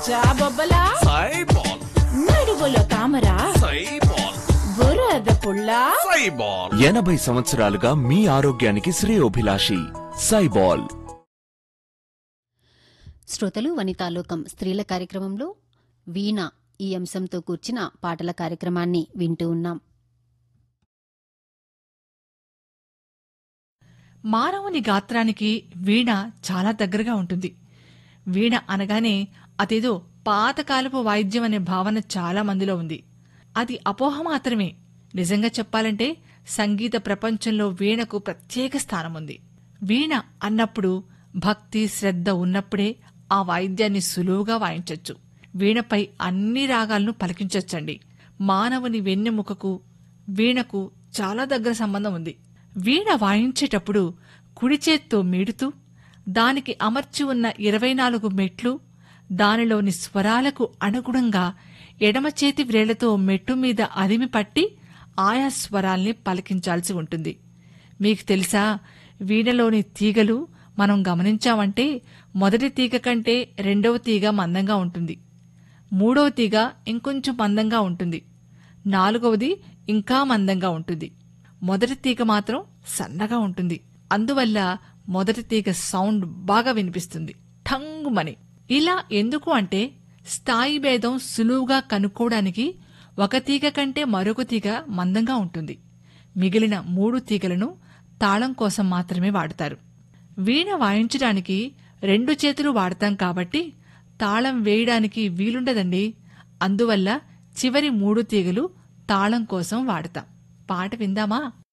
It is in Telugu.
జాబొబ్బలా సైబాల్ నడువులో తామరా సైబాల్ బురద పుల్ల సైబాల్ ఎనభై సంవత్సరాలుగా మీ ఆరోగ్యానికి శ్రేయోభిలాషి సైబాల్ శ్రోతలు వనితాలోకం స్త్రీల కార్యక్రమంలో వీణ ఈ అంశంతో కూర్చిన పాటల కార్యక్రమాన్ని వింటూ ఉన్నాం మానవుని గాత్రానికి వీణ చాలా దగ్గరగా ఉంటుంది వీణ అనగానే అదేదో పాతకాలపు వాయిద్యం అనే భావన చాలా మందిలో ఉంది అది అపోహ మాత్రమే నిజంగా చెప్పాలంటే సంగీత ప్రపంచంలో వీణకు ప్రత్యేక స్థానం ఉంది వీణ అన్నప్పుడు భక్తి శ్రద్ధ ఉన్నప్పుడే ఆ వాయిద్యాన్ని సులువుగా వాయించొచ్చు వీణపై అన్ని రాగాలను పలికించొచ్చండి మానవుని వెన్నెముకకు వీణకు చాలా దగ్గర సంబంధం ఉంది వీణ వాయించేటప్పుడు కుడి చేత్తో మీడుతూ దానికి అమర్చి ఉన్న ఇరవై నాలుగు మెట్లు దానిలోని స్వరాలకు అనుగుణంగా ఎడమ చేతి వ్రేళ్లతో మెట్టు మీద అదిమి పట్టి ఆయా స్వరాల్ని పలికించాల్సి ఉంటుంది మీకు తెలుసా వీణలోని తీగలు మనం గమనించామంటే మొదటి తీగ కంటే రెండవ తీగ మందంగా ఉంటుంది మూడవ తీగ ఇంకొంచెం మందంగా ఉంటుంది నాలుగవది ఇంకా మందంగా ఉంటుంది మొదటి తీగ మాత్రం సన్నగా ఉంటుంది అందువల్ల మొదటి తీగ సౌండ్ బాగా వినిపిస్తుంది ఠంగుమని ఇలా ఎందుకు అంటే స్థాయి భేదం సులువుగా కనుక్కోవడానికి ఒక తీగ కంటే మరొక తీగ మందంగా ఉంటుంది మిగిలిన మూడు తీగలను తాళం కోసం మాత్రమే వాడతారు వీణ వాయించడానికి రెండు చేతులు వాడతాం కాబట్టి తాళం వేయడానికి వీలుండదండి అందువల్ల చివరి మూడు తీగలు తాళం కోసం వాడతాం పాట విందామా